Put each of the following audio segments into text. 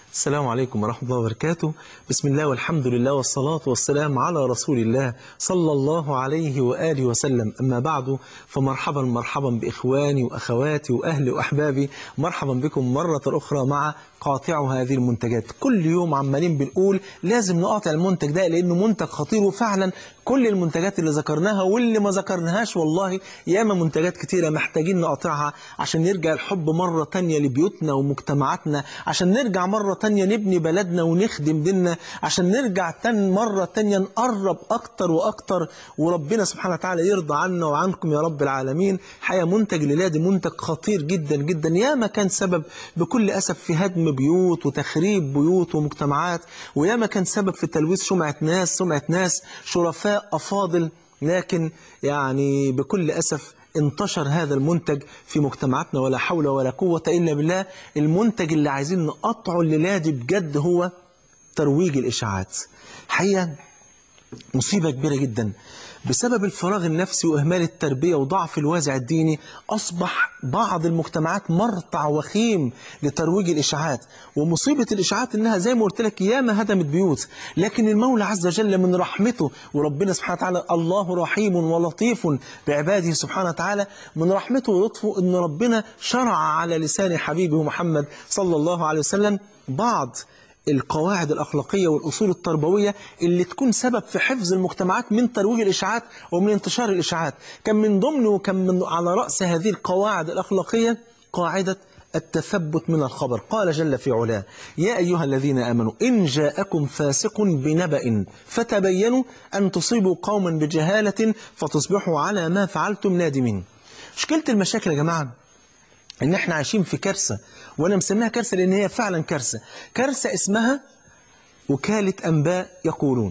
السلام عليكم ورحمة الله وبركاته بسم الله والحمد لله والصلاة والسلام على رسول الله صلى الله عليه وآله وسلم أما بعد فمرحبا مرحبا بإخواني وأخواتي وأهلي وأحبابي مرحبا بكم مرة أخرى مع قاطع هذه المنتجات كل يوم عمالين بنقول لازم نقاطع المنتج ده لأنه منتج خطير وفعلا كل المنتجات اللي ذكرناها واللي ما ذكرناهاش والله ياما منتجات كتيرة محتاجين نقاطعها عشان يرجع الحب مرة تانية لبيوتنا ومجتمعاتنا عشان نرجع مرة تانية نبني بلدنا ونخدم ديننا عشان نرجع تاني مرة تانية نقرب أكتر وأكتر وربنا سبحانه وتعالى يرضى عنا وعنكم يا رب العالمين حقيقة منتج للادي منتج خطير جدا جدا ياما كان سبب بكل أسف في هدم بيوت وتخريب بيوت ومجتمعات وياما كان سبب في تلويث سمعة ناس سمعة ناس شرفاء أفاضل لكن يعني بكل أسف انتشر هذا المنتج في مجتمعاتنا ولا حول ولا قوة إلا بالله المنتج اللي عايزين نقطعه الليلة دي بجد هو ترويج الإشاعات حقيقة مصيبة كبيرة جدا بسبب الفراغ النفسي وإهمال التربية وضعف الوازع الديني أصبح بعض المجتمعات مرتع وخيم لترويج الإشاعات ومصيبة الإشاعات إنها زي ما قلت لك ياما هدمت بيوت لكن المولى عز وجل من رحمته وربنا سبحانه وتعالى الله رحيم ولطيف بعباده سبحانه وتعالى من رحمته ولطفه إن ربنا شرع على لسان حبيبه محمد صلى الله عليه وسلم بعض القواعد الأخلاقية والأصول التربوية اللي تكون سبب في حفظ المجتمعات من ترويج الإشاعات ومن انتشار الإشاعات كان من ضمن وكان من على رأس هذه القواعد الأخلاقية قاعدة التثبت من الخبر قال جل في علاه يا أيها الذين آمنوا إن جاءكم فاسق بنبأ فتبينوا أن تصيبوا قوما بجهالة فتصبحوا على ما فعلتم نادمين مشكلة المشاكل يا جماعة ان احنا عايشين في كارثة وانا مسميها كارثة لان هي فعلا كارثة كارثة اسمها وكالة انباء يقولون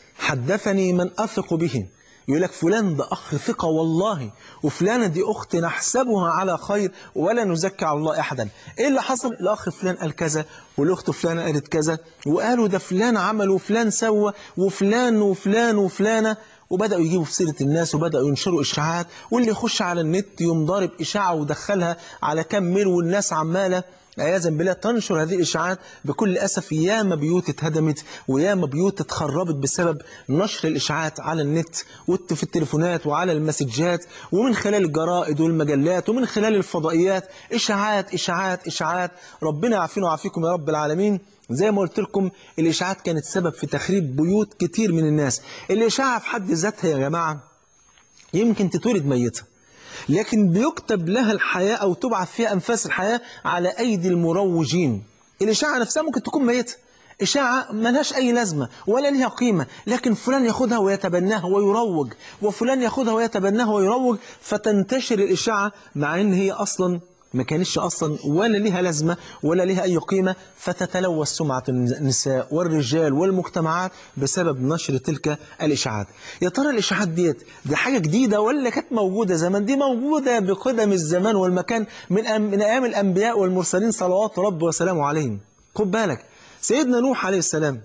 حدثني من اثق به يقول لك فلان ده اخ ثقة والله وفلانة دي اخت نحسبها على خير ولا نزكي على الله احدا ايه اللي حصل الاخ فلان قال كذا والاخت فلانة قالت كذا وقالوا ده فلان عمل وفلان سوى وفلان وفلان وفلانة وبدأوا يجيبوا في سيرة الناس وبدأوا ينشروا إشاعات واللي يخش على النت يوم ضارب إشاعة ودخلها على كم ميل والناس عمالة عياذا بالله تنشر هذه الإشاعات بكل أسف ياما بيوت اتهدمت وياما بيوت اتخربت بسبب نشر الإشاعات على النت وفي التليفونات وعلى المسجات ومن خلال الجرائد والمجلات ومن خلال الفضائيات إشاعات إشاعات إشاعات ربنا يعافينا ويعافيكم يا رب العالمين زي ما قلت لكم الإشاعات كانت سبب في تخريب بيوت كتير من الناس الإشاعة في حد ذاتها يا جماعة يمكن تتولد ميتة لكن بيكتب لها الحياة أو تبعث فيها أنفاس الحياة على أيدي المروجين الإشاعة نفسها ممكن تكون ميتة إشاعة ملهاش أي لازمة ولا لها قيمة لكن فلان ياخدها ويتبناها ويروج وفلان ياخدها ويتبناها ويروج فتنتشر الإشاعة مع أن هي أصلا ما كانتش أصلا ولا لها لازمة ولا لها أي قيمة فتتلوث سمعة النساء والرجال والمجتمعات بسبب نشر تلك الإشاعات يا ترى الإشاعات ديت دي حاجة جديدة ولا كانت موجودة زمان دي موجودة بقدم الزمان والمكان من أم من أيام الأنبياء والمرسلين صلوات رب وسلامه عليهم خد بالك سيدنا نوح عليه السلام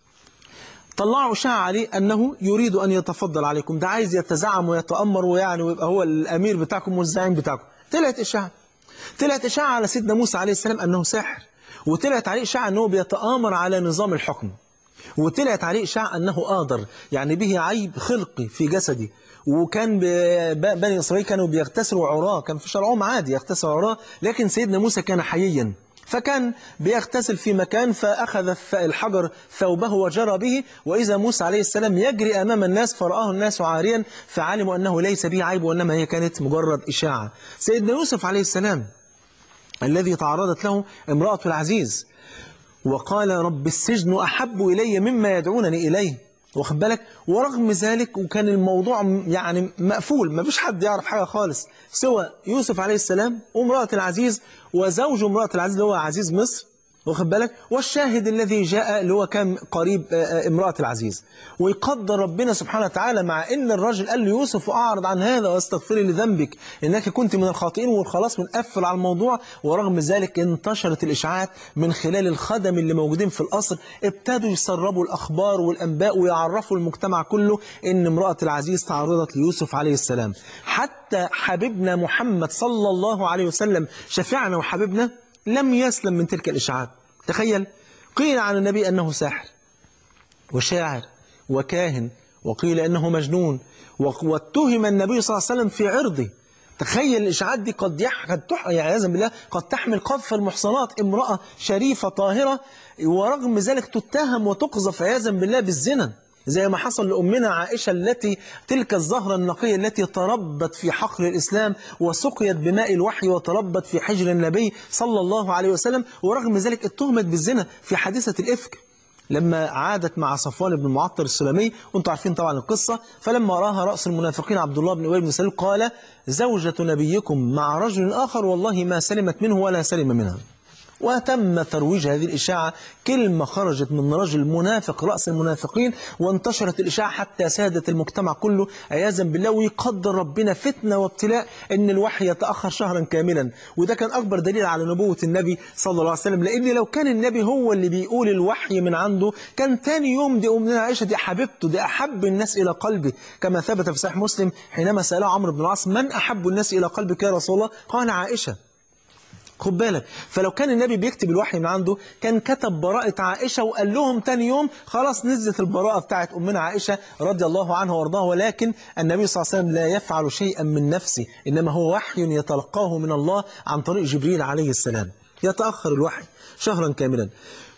طلعوا إشاعة عليه أنه يريد أن يتفضل عليكم ده عايز يتزعم ويتأمر ويعني ويبقى هو الأمير بتاعكم والزعيم بتاعكم طلعت إشاعة طلعت إشاعة على سيدنا موسى عليه السلام أنه ساحر وطلعت عليه إشاعة أنه بيتآمر على نظام الحكم وطلعت عليه إشاعة أنه قادر يعني به عيب خلقي في جسدي وكان بني إسرائيل كانوا بيغتسلوا عراه كان في شرعهم عادي يغتسلوا عراه لكن سيدنا موسى كان حييا فكان بيغتسل في مكان فأخذ الحجر ثوبه وجرى به وإذا موسى عليه السلام يجري أمام الناس فرآه الناس عاريا فعلموا أنه ليس به عيب وإنما هي كانت مجرد إشاعة سيدنا يوسف عليه السلام الذي تعرضت له امرأة العزيز وقال رب السجن أحب إلي مما يدعونني إليه واخد بالك ورغم ذلك وكان الموضوع يعني مقفول ما فيش حد يعرف حاجة خالص سوى يوسف عليه السلام وامرأة العزيز وزوج امرأة العزيز اللي هو عزيز مصر واخد بالك والشاهد الذي جاء اللي هو كان قريب امرأة العزيز ويقدر ربنا سبحانه وتعالى مع ان الراجل قال ليوسف اعرض عن هذا واستغفري لذنبك انك كنت من الخاطئين وخلاص بنقفل على الموضوع ورغم ذلك انتشرت الاشاعات من خلال الخدم اللي موجودين في القصر ابتدوا يسربوا الاخبار والانباء ويعرفوا المجتمع كله ان امرأة العزيز تعرضت ليوسف عليه السلام حتى حبيبنا محمد صلى الله عليه وسلم شفيعنا وحبيبنا لم يسلم من تلك الإشاعات تخيل قيل عن النبي أنه ساحر وشاعر وكاهن وقيل أنه مجنون واتهم النبي صلى الله عليه وسلم في عرضه تخيل الإشاعات دي قد يح... قد تح... يعني عياذا بالله قد تحمل قذف المحصنات امرأة شريفة طاهرة ورغم ذلك تتهم وتقذف عياذا بالله بالزنا زي ما حصل لأمنا عائشة التي تلك الزهرة النقية التي تربت في حقل الإسلام وسقيت بماء الوحي وتربت في حجر النبي صلى الله عليه وسلم ورغم ذلك اتهمت بالزنا في حادثة الإفك لما عادت مع صفوان بن المعطر السلمي وانتم عارفين طبعا القصة فلما راها رأس المنافقين عبد الله بن أبي بن سلول قال زوجة نبيكم مع رجل آخر والله ما سلمت منه ولا سلم منها وتم ترويج هذه الإشاعة كلمة خرجت من رجل منافق رأس المنافقين وانتشرت الإشاعة حتى سادت المجتمع كله عياذا بالله ويقدر ربنا فتنة وابتلاء أن الوحي يتأخر شهرا كاملا وده كان أكبر دليل على نبوة النبي صلى الله عليه وسلم لأن لو كان النبي هو اللي بيقول الوحي من عنده كان تاني يوم دي أمنا عائشة دي حبيبته دي أحب الناس إلى قلبي كما ثبت في صحيح مسلم حينما سأله عمرو بن العاص من أحب الناس إلى قلبك يا رسول الله قال عائشة خد بالك فلو كان النبي بيكتب الوحي من عنده كان كتب براءة عائشة وقال لهم تاني يوم خلاص نزلت البراءة بتاعت أمنا عائشة رضي الله عنها وارضاها ولكن النبي صلى الله عليه وسلم لا يفعل شيئا من نفسه إنما هو وحي يتلقاه من الله عن طريق جبريل عليه السلام يتأخر الوحي شهرا كاملا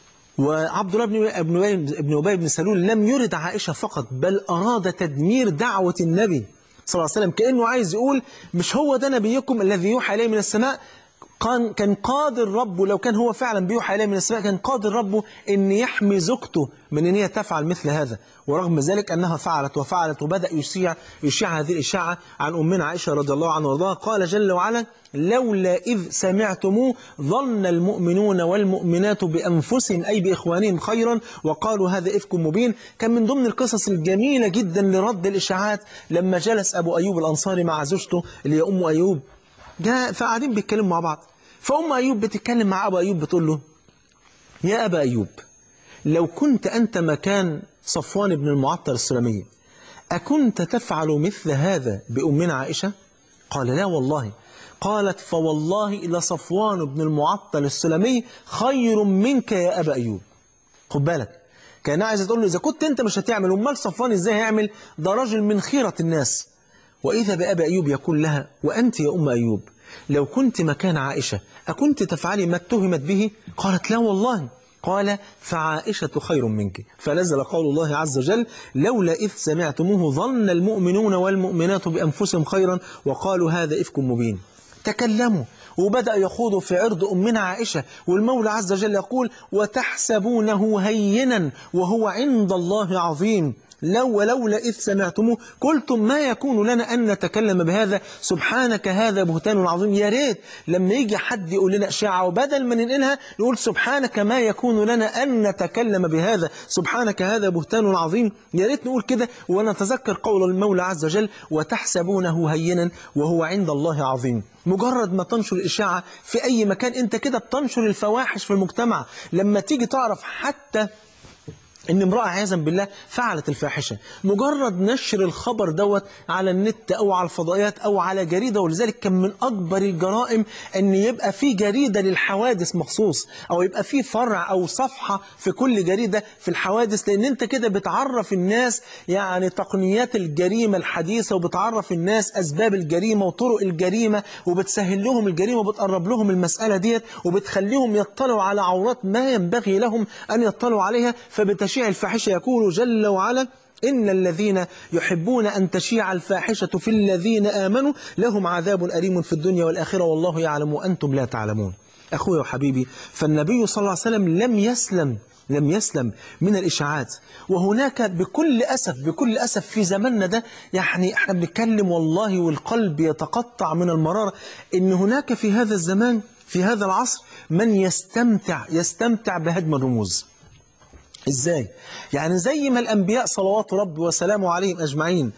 وعبد الله بن ابن ابن ابي بن سلول لم يرد عائشه فقط بل اراد تدمير دعوه النبي صلى الله عليه وسلم كانه عايز يقول مش هو ده نبيكم الذي يوحى اليه من السماء كان كان قادر ربه لو كان هو فعلا بيوحى إليه من السماء كان قادر ربه أن يحمي زوجته من أن هي تفعل مثل هذا ورغم ذلك أنها فعلت وفعلت وبدأ يشيع يشيع هذه الإشاعة عن أمنا عائشة رضي الله عنها وارضاها قال جل وعلا لولا إذ سمعتموه ظن المؤمنون والمؤمنات بأنفسهم أي بإخوانهم خيرا وقالوا هذا إفك مبين كان من ضمن القصص الجميلة جدا لرد الإشاعات لما جلس أبو أيوب الأنصاري مع زوجته اللي هي أم أيوب جاء فقاعدين بيتكلموا مع بعض فأم أيوب بتتكلم مع أبو أيوب بتقول له يا أبا أيوب لو كنت أنت مكان صفوان بن المعطل السلمي أكنت تفعل مثل هذا بأمنا عائشة قال لا والله قالت فوالله لصفوان بن المعطل السلمي خير منك يا أبا أيوب خد بالك كان عايزة تقول له إذا كنت أنت مش هتعمل أمال صفوان إزاي هيعمل ده راجل من خيرة الناس وإذا بأبا أيوب يقول لها وأنت يا أم أيوب لو كنت مكان عائشة أكنت تفعلي ما اتهمت به قالت لا والله قال فعائشة خير منك فنزل قول الله عز وجل لولا إذ سمعتموه ظن المؤمنون والمؤمنات بأنفسهم خيرا وقالوا هذا إفك مبين تكلموا وبدأ يخوض في عرض أمنا عائشة والمولى عز وجل يقول وتحسبونه هينا وهو عند الله عظيم لو ولولا إذ سمعتموه قلتم ما يكون لنا أن نتكلم بهذا سبحانك هذا بهتان عظيم يا ريت لما يجي حد يقول لنا إشاعة وبدل ما ننقلها نقول سبحانك ما يكون لنا أن نتكلم بهذا سبحانك هذا بهتان عظيم يا ريت نقول كده ونتذكر قول المولى عز وجل وتحسبونه هينا وهو عند الله عظيم مجرد ما تنشر الإشاعة في أي مكان أنت كده بتنشر الفواحش في المجتمع لما تيجي تعرف حتى ان امرأة عياذا بالله فعلت الفاحشة مجرد نشر الخبر دوت على النت او على الفضائيات او على جريدة ولذلك كان من اكبر الجرائم ان يبقى في جريدة للحوادث مخصوص او يبقى في فرع او صفحة في كل جريدة في الحوادث لان انت كده بتعرف الناس يعني تقنيات الجريمة الحديثة وبتعرف الناس اسباب الجريمة وطرق الجريمة وبتسهل لهم الجريمة وبتقرب لهم المسألة ديت وبتخليهم يطلعوا على عورات ما ينبغي لهم ان يطلعوا عليها فبتشيع تشيع الفاحشة يقول جل وعلا إن الذين يحبون أن تشيع الفاحشة في الذين آمنوا لهم عذاب أليم في الدنيا والآخرة والله يعلم وأنتم لا تعلمون أخوي وحبيبي فالنبي صلى الله عليه وسلم لم يسلم لم يسلم من الإشاعات وهناك بكل أسف بكل أسف في زماننا ده يعني احنا بنتكلم والله والقلب يتقطع من المرارة إن هناك في هذا الزمان في هذا العصر من يستمتع يستمتع بهدم الرموز ازاي يعني زي ما الانبياء صلوات ربي وسلامه عليهم اجمعين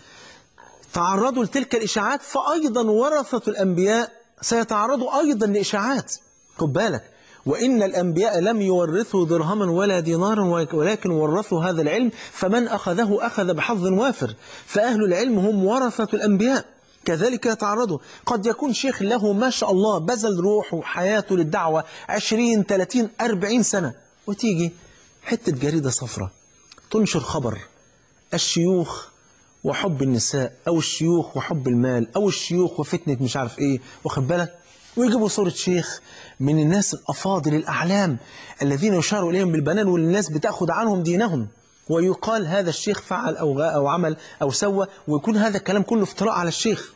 تعرضوا لتلك الاشاعات فايضا ورثه الانبياء سيتعرضوا ايضا لاشاعات خد بالك وإن الأنبياء لم يورثوا درهما ولا دينارا ولكن ورثوا هذا العلم فمن أخذه أخذ بحظ وافر فأهل العلم هم ورثة الأنبياء كذلك يتعرضوا قد يكون شيخ له ما شاء الله بذل روحه وحياته للدعوة 20 30 40 سنة وتيجي حتة جريدة صفراء تنشر خبر الشيوخ وحب النساء أو الشيوخ وحب المال أو الشيوخ وفتنة مش عارف إيه واخد بالك ويجيبوا صورة شيخ من الناس الأفاضل الأعلام الذين يشار إليهم بالبنان والناس بتأخذ عنهم دينهم ويقال هذا الشيخ فعل أو, أو عمل أو سوى ويكون هذا الكلام كله افتراء على الشيخ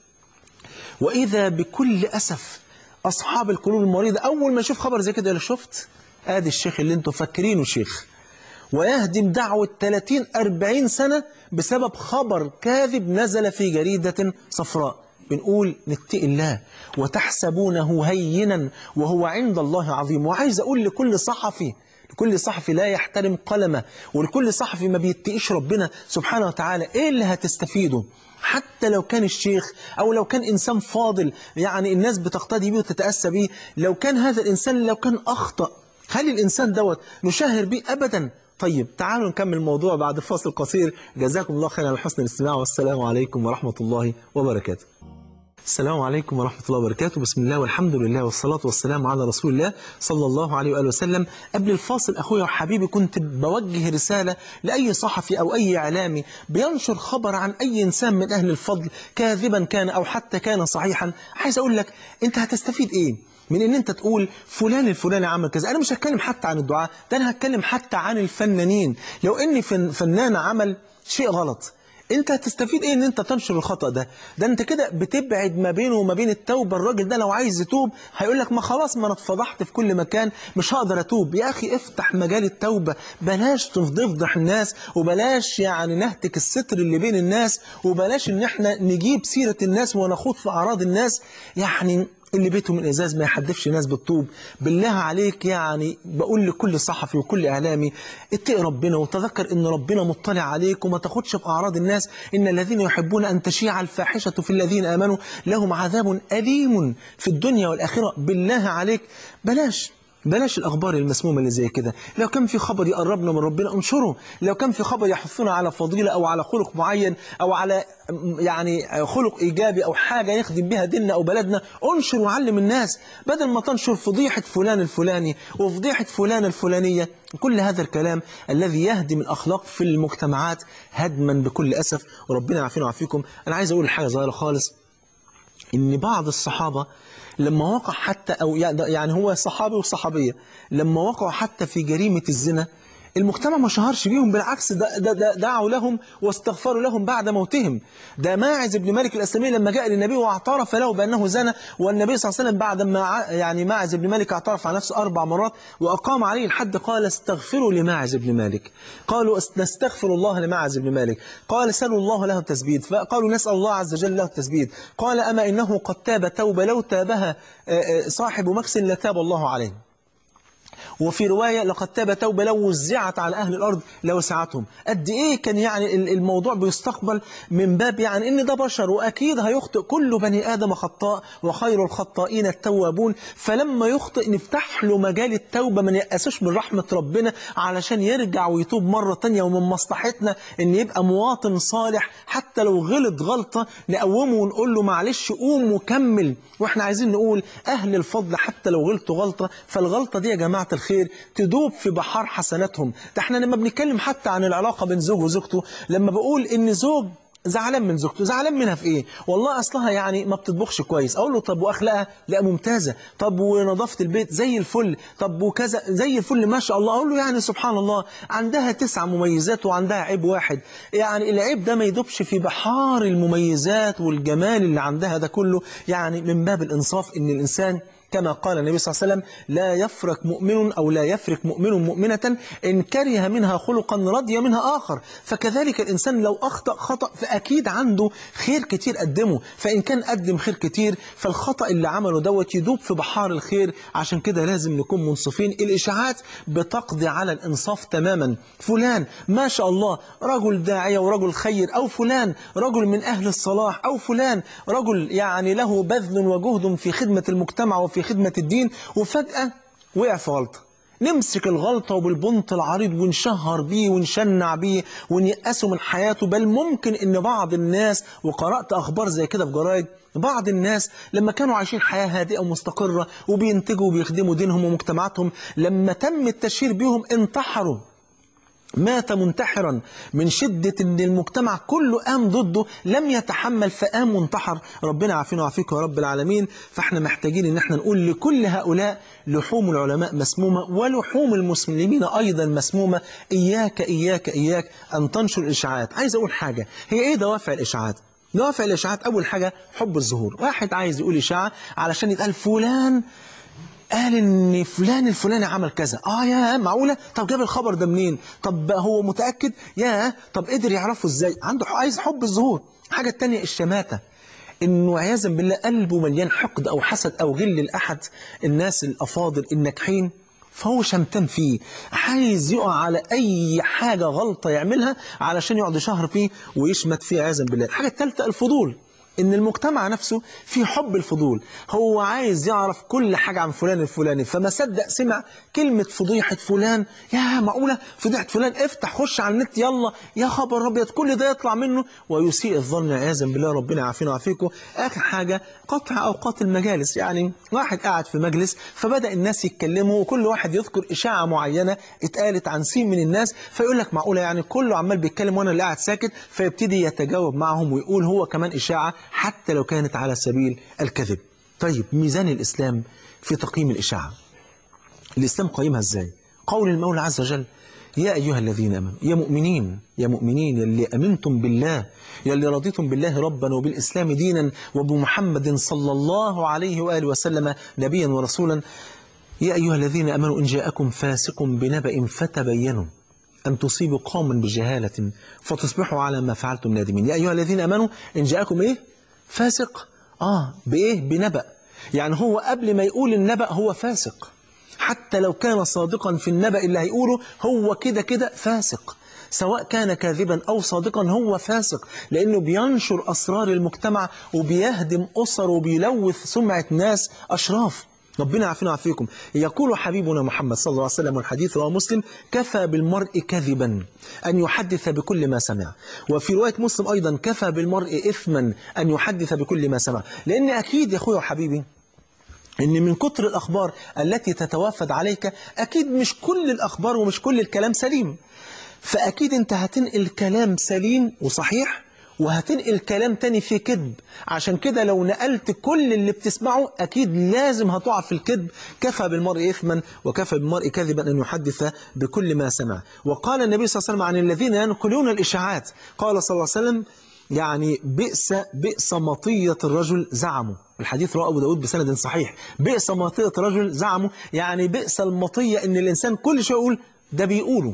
وإذا بكل أسف أصحاب القلوب المريضة أول ما يشوف خبر زي كده يقول شفت آدي الشيخ اللي انتم فاكرينه شيخ ويهدم دعوة 30 40 سنة بسبب خبر كاذب نزل في جريدة صفراء بنقول نتقي الله وتحسبونه هينا وهو عند الله عظيم وعايز أقول لكل صحفي لكل صحفي لا يحترم قلمه ولكل صحفي ما بيتقيش ربنا سبحانه وتعالى ايه اللي هتستفيده حتى لو كان الشيخ أو لو كان إنسان فاضل يعني الناس بتقتدي بيه وتتأسى بيه لو كان هذا الإنسان لو كان أخطأ هل الإنسان دوت نشهر به أبدا طيب تعالوا نكمل الموضوع بعد فاصل قصير جزاكم الله خيرا على حسن الاستماع والسلام عليكم ورحمة الله وبركاته السلام عليكم ورحمة الله وبركاته بسم الله والحمد لله والصلاة والسلام على رسول الله صلى الله عليه وآله وسلم قبل الفاصل أخويا وحبيبي كنت بوجه رسالة لأي صحفي أو أي إعلامي بينشر خبر عن أي إنسان من أهل الفضل كاذبا كان أو حتى كان صحيحا عايز أقول لك أنت هتستفيد إيه من ان انت تقول فلان الفلاني عمل كذا انا مش هتكلم حتى عن الدعاء ده انا هتكلم حتى عن الفنانين لو ان فن فنان عمل شيء غلط انت هتستفيد ايه ان انت تنشر الخطأ ده ده انت كده بتبعد ما بينه وما بين التوبة الراجل ده لو عايز يتوب هيقول لك ما خلاص ما انا اتفضحت في كل مكان مش هقدر اتوب يا اخي افتح مجال التوبة بلاش تفضح الناس وبلاش يعني نهتك الستر اللي بين الناس وبلاش ان احنا نجيب سيرة الناس ونخوض في اعراض الناس يعني اللي بيته من ازاز ما يحدفش ناس بالطوب بالله عليك يعني بقول لكل صحفي وكل اعلامي اتقي ربنا وتذكر ان ربنا مطلع عليك وما تاخدش في اعراض الناس ان الذين يحبون ان تشيع الفاحشه في الذين امنوا لهم عذاب اليم في الدنيا والاخره بالله عليك بلاش بلاش الأخبار المسمومة اللي زي كده لو كان في خبر يقربنا من ربنا انشره لو كان في خبر يحثنا على فضيلة أو على خلق معين أو على يعني خلق إيجابي أو حاجة يخدم بها ديننا أو بلدنا انشر وعلم الناس بدل ما تنشر فضيحة فلان الفلاني وفضيحة فلان الفلانية كل هذا الكلام الذي يهدم الأخلاق في المجتمعات هدما بكل أسف وربنا يعافينا ويعافيكم أنا عايز أقول حاجة صغيرة خالص إن بعض الصحابة لما وقع حتى أو يعني هو صحابي وصحابية لما وقعوا حتى في جريمة الزنا المجتمع ما شهرش بيهم بالعكس ده ده ده دعوا لهم واستغفروا لهم بعد موتهم ده ماعز بن مالك الأسلمي لما جاء للنبي واعترف له بأنه زنى والنبي صلى الله عليه وسلم بعد ما يعني ماعز بن مالك اعترف على نفسه أربع مرات وأقام عليه الحد قال استغفروا لماعز بن مالك قالوا نستغفر الله لماعز بن مالك قال سلوا الله له التثبيت فقالوا نسأل الله عز وجل له التثبيت قال أما إنه قد تاب توبة لو تابها صاحب مكس لتاب الله عليه وفي رواية لقد تاب توبة لو وزعت على أهل الأرض لوسعتهم قد إيه كان يعني الموضوع بيستقبل من باب يعني إن ده بشر وأكيد هيخطئ كل بني آدم خطاء وخير الخطائين التوابون فلما يخطئ نفتح له مجال التوبة ما نيأسوش من رحمة ربنا علشان يرجع ويتوب مرة تانية ومن مصلحتنا إن يبقى مواطن صالح حتى لو غلط غلطة نقومه ونقول له معلش قوم وكمل وإحنا عايزين نقول أهل الفضل حتى لو غلطوا غلطة فالغلطة دي يا جماعة الخير تدوب في بحار حسناتهم ده احنا لما بنتكلم حتى عن العلاقة بين زوج وزوجته لما بقول ان زوج زعلان من زوجته زعلان منها في ايه والله اصلها يعني ما بتطبخش كويس اقول له طب واخلاقها لا ممتازه طب ونظافه البيت زي الفل طب وكذا زي الفل ما شاء الله اقول له يعني سبحان الله عندها تسع مميزات وعندها عيب واحد يعني العيب ده ما يدوبش في بحار المميزات والجمال اللي عندها ده كله يعني من باب الانصاف ان الانسان كما قال النبي صلى الله عليه وسلم لا يفرق مؤمن أو لا يفرق مؤمن مؤمنة إن كره منها خلقا رضي منها آخر فكذلك الإنسان لو أخطأ خطأ فأكيد عنده خير كتير قدمه فإن كان قدم خير كتير فالخطأ اللي عمله دوت يدوب في بحار الخير عشان كده لازم نكون منصفين الإشاعات بتقضي على الإنصاف تماما فلان ما شاء الله رجل داعية ورجل خير أو فلان رجل من أهل الصلاح أو فلان رجل يعني له بذل وجهد في خدمة المجتمع وفي خدمة الدين وفجأة وقع في غلطة نمسك الغلطة وبالبنط العريض ونشهر بيه ونشنع بيه ونيأسه من حياته بل ممكن ان بعض الناس وقرأت اخبار زي كده في جرايد بعض الناس لما كانوا عايشين حياة هادئة ومستقرة وبينتجوا وبيخدموا دينهم ومجتمعاتهم لما تم التشهير بيهم انتحروا مات منتحرا من شدة ان المجتمع كله قام ضده لم يتحمل فقام وانتحر ربنا عافينا وعافيك يا رب العالمين فاحنا محتاجين ان احنا نقول لكل هؤلاء لحوم العلماء مسمومة ولحوم المسلمين ايضا مسمومة اياك اياك اياك ان تنشر الاشاعات عايز اقول حاجة هي ايه دوافع الاشاعات دوافع الاشاعات اول حاجة حب الظهور واحد عايز يقول اشاعة علشان يتقال فلان قال ان فلان الفلاني عمل كذا اه يا معقوله طب جاب الخبر ده منين طب هو متاكد يا طب قدر يعرفه ازاي عنده عايز حب الظهور الحاجه الثانيه الشماته انه عياذا بالله قلبه مليان حقد او حسد او غل لاحد الناس الافاضل الناجحين فهو شمتان فيه عايز يقع على اي حاجه غلطه يعملها علشان يقعد شهر فيه ويشمت فيه عياذا بالله الحاجه الثالثه الفضول ان المجتمع نفسه في حب الفضول هو عايز يعرف كل حاجة عن فلان الفلاني فما صدق سمع كلمة فضيحة فلان يا معقولة فضيحة فلان افتح خش على النت يلا يا خبر ابيض كل ده يطلع منه ويسيء الظن عياذا بالله ربنا يعافينا ويعافيكم اخر حاجة قطع اوقات المجالس يعني واحد قاعد في مجلس فبدأ الناس يتكلموا وكل واحد يذكر اشاعة معينة اتقالت عن سين من الناس فيقول لك معقولة يعني كله عمال بيتكلم وانا اللي قاعد ساكت فيبتدي يتجاوب معهم ويقول هو كمان اشاعة حتى لو كانت على سبيل الكذب طيب ميزان الإسلام في تقييم الإشاعة الإسلام قيمها إزاي قول المولى عز وجل يا أيها الذين أمنوا يا مؤمنين يا مؤمنين يلي أمنتم بالله يلي رضيتم بالله ربا وبالإسلام دينا وبمحمد صلى الله عليه وآله وسلم نبيا ورسولا يا أيها الذين أمنوا إن جاءكم فاسق بنبأ فتبينوا أن تصيبوا قوما بجهالة فتصبحوا على ما فعلتم نادمين يا أيها الذين أمنوا إن جاءكم إيه فاسق آه بإيه بنبأ يعني هو قبل ما يقول النبأ هو فاسق حتى لو كان صادقا في النبأ اللي هيقوله هو كده كده فاسق سواء كان كاذبا أو صادقا هو فاسق لأنه بينشر أسرار المجتمع وبيهدم أسر وبيلوث سمعة ناس أشراف ربنا يعافينا ويعافيكم يقول حبيبنا محمد صلى الله عليه وسلم والحديث رواه مسلم كفى بالمرء كذبا أن يحدث بكل ما سمع وفي رواية مسلم أيضا كفى بالمرء إثما أن يحدث بكل ما سمع لأن أكيد يا أخويا وحبيبي ان من كتر الاخبار التي تتوافد عليك اكيد مش كل الاخبار ومش كل الكلام سليم فاكيد انت هتنقل كلام سليم وصحيح وهتنقل كلام تاني فيه كذب عشان كده لو نقلت كل اللي بتسمعه أكيد لازم هتقع في الكذب كفى بالمرء إثما وكفى بالمرء كذبا أن يحدث بكل ما سمع وقال النبي صلى الله عليه وسلم عن الذين ينقلون الإشاعات قال صلى الله عليه وسلم يعني بئس بئس مطية الرجل زعموا الحديث رواه أبو داود بسند صحيح بئس مطية الرجل زعموا يعني بئس المطية إن الإنسان كل شيء يقول ده بيقولوا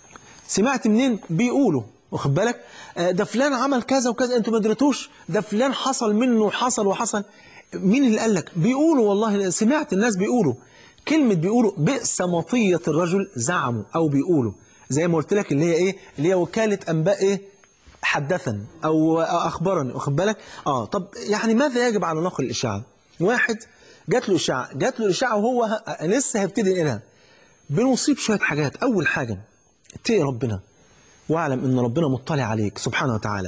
سمعت منين بيقولوا واخد بالك ده فلان عمل كذا وكذا انتوا ما دريتوش ده فلان حصل منه وحصل وحصل مين اللي قال لك بيقولوا والله سمعت الناس بيقولوا كلمة بيقولوا بئس مطية الرجل زعموا أو بيقولوا زي ما قلت لك اللي هي إيه اللي هي وكالة أنباء إيه حدثا أو أخبرني واخد بالك آه طب يعني ماذا يجب على نقل الإشاعة واحد جات له إشاعة جات له إشاعة وهو لسه هيبتدي ينقلها بنصيب شوية حاجات أول حاجة اتقي ربنا واعلم ان ربنا مطلع عليك سبحانه وتعالى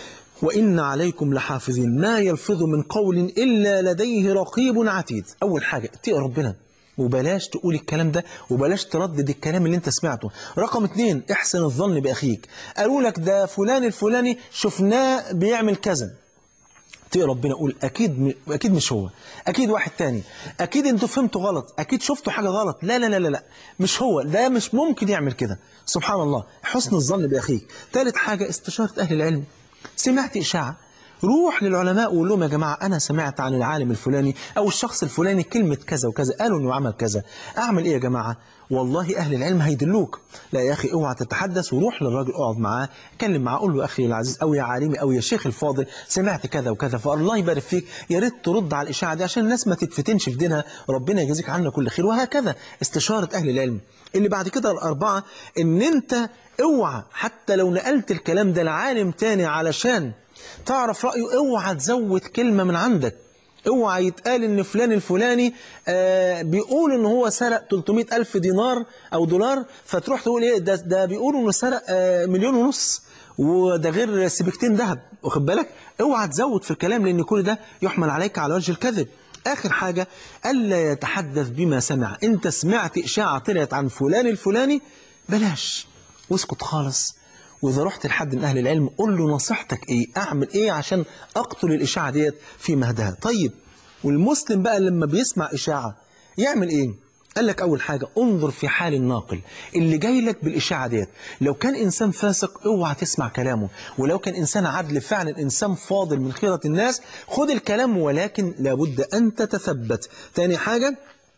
وإن عليكم لحافظين ما يلفظ من قول إلا لديه رقيب عتيد أول حاجة اتقي ربنا وبلاش تقول الكلام ده وبلاش تردد الكلام اللي انت سمعته رقم اتنين احسن الظن بأخيك قالوا لك ده فلان الفلاني شفناه بيعمل كذا اتقي ربنا قول أكيد م... أكيد مش هو أكيد واحد تاني أكيد انتوا فهمتوا غلط أكيد شفتوا حاجة غلط لا لا لا لا, لا. مش هو ده مش ممكن يعمل كده سبحان الله حسن الظن بأخيك ثالث حاجة استشارة أهل العلم سمعت إشاعة روح للعلماء وقول لهم يا جماعة أنا سمعت عن العالم الفلاني أو الشخص الفلاني كلمة كذا وكذا قالوا إنه عمل كذا أعمل إيه يا جماعة والله أهل العلم هيدلوك لا يا أخي اوعى تتحدث وروح للراجل اقعد معاه اتكلم معاه قول له أخي العزيز أو يا عالمي أو يا شيخ الفاضل سمعت كذا وكذا فالله يبارك فيك يا ريت ترد على الإشاعة دي عشان الناس ما تتفتنش في دينها ربنا يجازيك عنا كل خير وهكذا استشارة أهل العلم اللي بعد كده الأربعة إن أنت اوعى حتى لو نقلت الكلام ده لعالم تاني علشان تعرف رأيه اوعى تزود كلمة من عندك اوعى يتقال ان فلان الفلاني آه بيقول ان هو سرق 300 الف دينار او دولار فتروح تقول ايه ده ده بيقولوا انه سرق آه مليون ونص وده غير سبيكتين ذهب واخد بالك اوعى تزود في الكلام لان كل ده يحمل عليك على وجه الكذب اخر حاجه الا يتحدث بما سمع انت سمعت اشاعه طلعت عن فلان الفلاني بلاش واسكت خالص واذا رحت لحد من اهل العلم قول له نصيحتك ايه اعمل ايه عشان اقتل الاشاعه ديت في مهدها طيب والمسلم بقى لما بيسمع اشاعه يعمل ايه قال لك اول حاجه انظر في حال الناقل اللي جاي لك بالاشاعه ديت لو كان انسان فاسق اوعى تسمع كلامه ولو كان انسان عدل فعلا انسان فاضل من خيره الناس خد الكلام ولكن لابد ان تتثبت تاني حاجه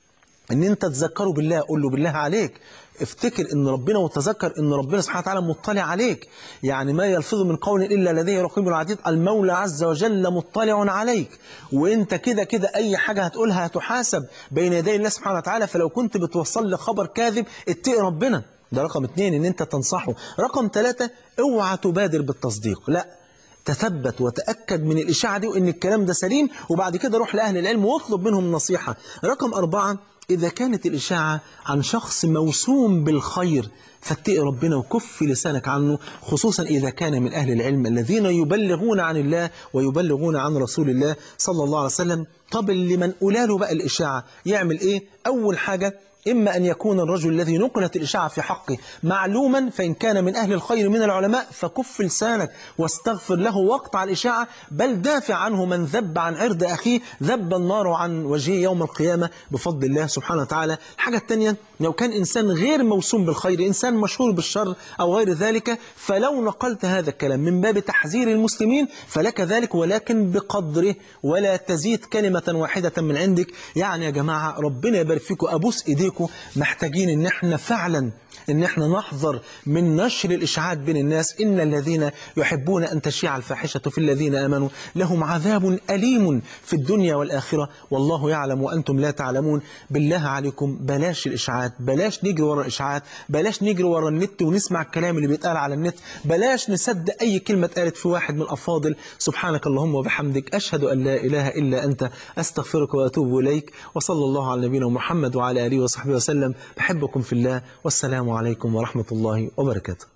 ان انت تذكره بالله قول له بالله عليك افتكر ان ربنا وتذكر ان ربنا سبحانه وتعالى مطلع عليك يعني ما يلفظ من قول الا لديه رقيب عتيد المولى عز وجل مطلع عليك وانت كده كده اي حاجه هتقولها هتحاسب بين يدي الله سبحانه وتعالى فلو كنت بتوصل لي خبر كاذب اتقي ربنا ده رقم اثنين ان انت تنصحه رقم ثلاثة اوعى تبادر بالتصديق لا تثبت وتأكد من الإشاعة دي وإن الكلام ده سليم وبعد كده روح لأهل العلم واطلب منهم نصيحة رقم أربعة إذا كانت الإشاعة عن شخص موسوم بالخير فاتقي ربنا وكف لسانك عنه خصوصا إذا كان من أهل العلم الذين يبلغون عن الله ويبلغون عن رسول الله صلى الله عليه وسلم طب اللي من أولاله بقى الإشاعة يعمل إيه؟ أول حاجة إما أن يكون الرجل الذي نقلت الإشاعة في حقه معلوما فإن كان من أهل الخير من العلماء فكف لسانك واستغفر له واقطع الإشاعة بل دافع عنه من ذب عن عرض أخيه ذب النار عن وجهه يوم القيامة بفضل الله سبحانه وتعالى الحاجة الثانية لو كان إنسان غير موسوم بالخير إنسان مشهور بالشر أو غير ذلك فلو نقلت هذا الكلام من باب تحذير المسلمين فلك ذلك ولكن بقدره ولا تزيد كلمة واحدة من عندك يعني يا جماعة ربنا يبارك فيكم أبوس إيديكم محتاجين ان احنا فعلا ان احنا نحذر من نشر الاشاعات بين الناس ان الذين يحبون ان تشيع الفاحشه في الذين امنوا لهم عذاب اليم في الدنيا والاخره والله يعلم وانتم لا تعلمون بالله عليكم بلاش الاشاعات بلاش نجري ورا الاشاعات بلاش نجري ورا النت ونسمع الكلام اللي بيتقال على النت بلاش نصدق اي كلمه اتقالت في واحد من الافاضل سبحانك اللهم وبحمدك اشهد ان لا اله الا انت استغفرك واتوب اليك وصلى الله على نبينا محمد وعلى اله وصحبه وسلم بحبكم في الله والسلام عليكم ورحمه الله وبركاته